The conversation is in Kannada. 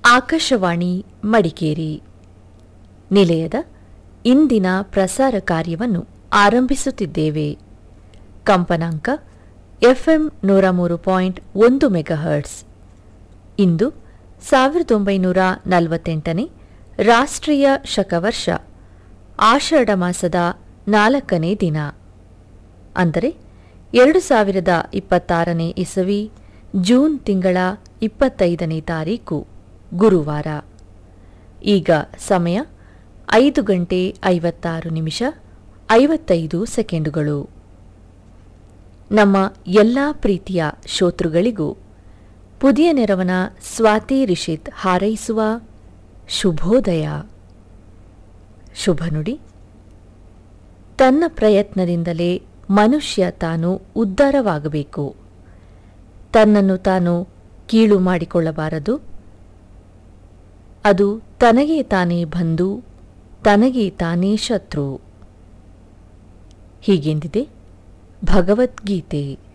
ಆಕಾಶವಾಣಿ ಮಡಿಕೇರಿ ನಿಲಯದ ಇಂದಿನ ಪ್ರಸಾರ ಕಾರ್ಯವನ್ನು ಆರಂಭಿಸುತ್ತಿದ್ದೇವೆ ಕಂಪನಾಂಕ ಎಫ್ಎಂ ನೂರ ಮೂರು ಪಾಯಿಂಟ್ ಒಂದು ಮೆಗಾಹರ್ಟ್ಸ್ ಇಂದು ಸಾವಿರದ ಒಂಬೈನೂರ ನಲವತ್ತೆಂಟನೇ ರಾಷ್ಟ್ರೀಯ ಶಕವರ್ಷ ಆಷಾಢ ಮಾಸದ ನಾಲ್ಕನೇ ದಿನ ಅಂದರೆ ಎರಡು ಸಾವಿರದ ಇಪ್ಪತ್ತಾರನೇ ಇಸವಿ ಜೂನ್ ತಿಂಗಳ ಇಪ್ಪತ್ತೈದನೇ ತಾರೀಕು ಗುರುವಾರ ಈಗ ಸಮಯ ಐದು ಗಂಟೆ ಐವತ್ತಾರು ನಿಮಿಷ ಐವತ್ತೈದು ಸೆಕೆಂಡುಗಳು ನಮ್ಮ ಎಲ್ಲ ಪ್ರೀತಿಯ ಶ್ರೋತೃಗಳಿಗೂ ಪುದಿಯ ನೆರವನ ಸ್ವಾತಿ ರಿಷಿತ್ ಹಾರೈಸುವ ಶುಭೋದಯ ಶುಭ ನುಡಿ ತನ್ನ ಪ್ರಯತ್ನದಿಂದಲೇ ಮನುಷ್ಯ ತಾನು ಉದ್ಧಾರವಾಗಬೇಕು ತನ್ನನ್ನು ತಾನು ಕೀಳು ಮಾಡಿಕೊಳ್ಳಬಾರದು ಅದು ತನಗೆ ತಾನೇ ಬಂದು ತನಗೆ ತಾನೇ ಶತ್ರು ಹೀಗೆಂದಿದೆ ಭಗವದ್ಗೀತೆ